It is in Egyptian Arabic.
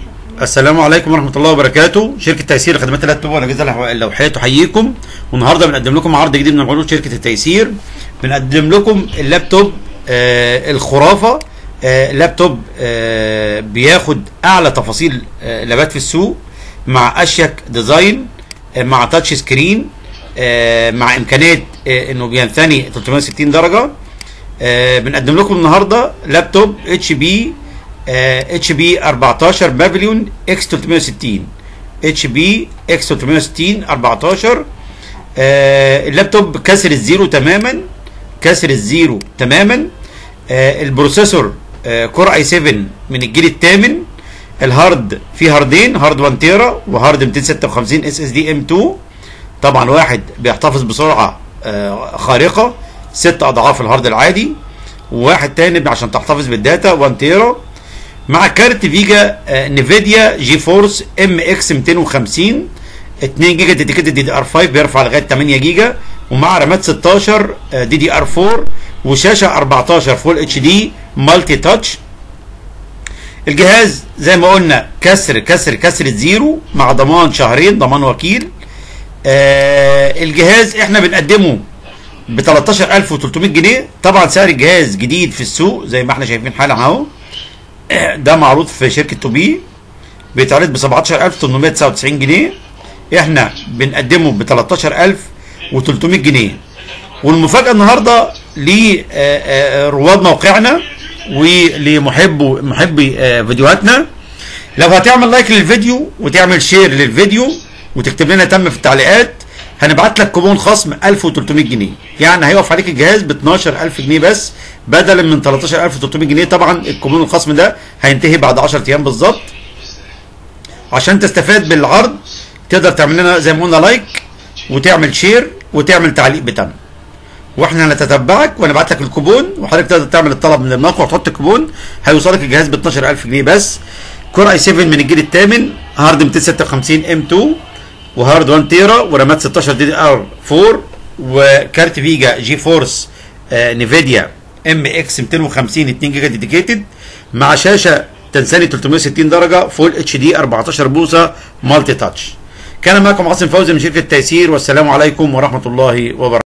السلام عليكم ورحمة الله وبركاته شركة تيسير خدمات اللابتوب والأجهزة اللوحية تحييكم والنهاردة بنقدم لكم عرض جديد من عروض شركة التيسير بنقدم لكم اللابتوب آه الخرافة آه لابتوب آه بياخد أعلى تفاصيل آه لابات في السوق مع أشيك ديزاين آه مع تاتش سكرين آه مع إمكانية آه إنه بينثني 360 درجة آه بنقدم لكم النهارده لابتوب اتش بي اتش بي 14 بافليون اكس 360 اتش بي اكس 360 14 آه اللابتوب كسر الزيرو تماما كسر الزيرو تماما آه البروسيسور آه كور اي 7 من الجيل الثامن الهارد فيه هاردين هارد 1 تيرا وهارد 256 اس اس دي ام 2 طبعا واحد بيحتفظ بسرعه آه خارقه ست اضعاف الهارد العادي وواحد تاني عشان تحتفظ بالداتا 1 تيرا مع كارت فيجا آه نيفيديا جي فورس ام اكس 250 2 جيجا ديديكيتد دي دي ار 5 بيرفع لغايه 8 جيجا ومع رامات 16 آه دي دي ار 4 وشاشه 14 فول اتش دي مالتي تاتش الجهاز زي ما قلنا كسر كسر كسر الزيرو مع ضمان شهرين ضمان وكيل آه الجهاز احنا بنقدمه ب 13300 جنيه طبعا سعر الجهاز جديد في السوق زي ما احنا شايفين حالا اهو ده معروض في شركه توبي بيتعرض ب 17899 جنيه احنا بنقدمه ب 13300 جنيه والمفاجاه النهارده لرواد موقعنا ولمحبو محبي فيديوهاتنا لو هتعمل لايك للفيديو وتعمل شير للفيديو وتكتب لنا تم في التعليقات هنبعت لك كوبون خصم 1300 جنيه يعني هيقف عليك الجهاز ب 12000 جنيه بس بدلا من 13300 جنيه طبعا الكوبون الخصم ده هينتهي بعد 10 ايام بالظبط عشان تستفاد بالعرض تقدر تعمل لنا زي ما قلنا لايك وتعمل شير وتعمل تعليق بتم واحنا هنتتبعك ونبعت لك الكوبون وحضرتك تقدر تعمل الطلب من الموقع وتحط الكوبون هيوصلك الجهاز ب 12000 جنيه بس كور اي 7 من الجيل الثامن هارد 256 ام 2 وهارد 1 تيرا ورامات 16 دي دي ار 4 وكارت فيجا جي فورس آه نيفيديا ام اكس 250 2 جيجا ديديكيتد مع شاشه تنساني 360 درجه فول اتش دي 14 بوصه مالتي تاتش كان معكم عاصم فوزي من شركه تيسير والسلام عليكم ورحمه الله وبركاته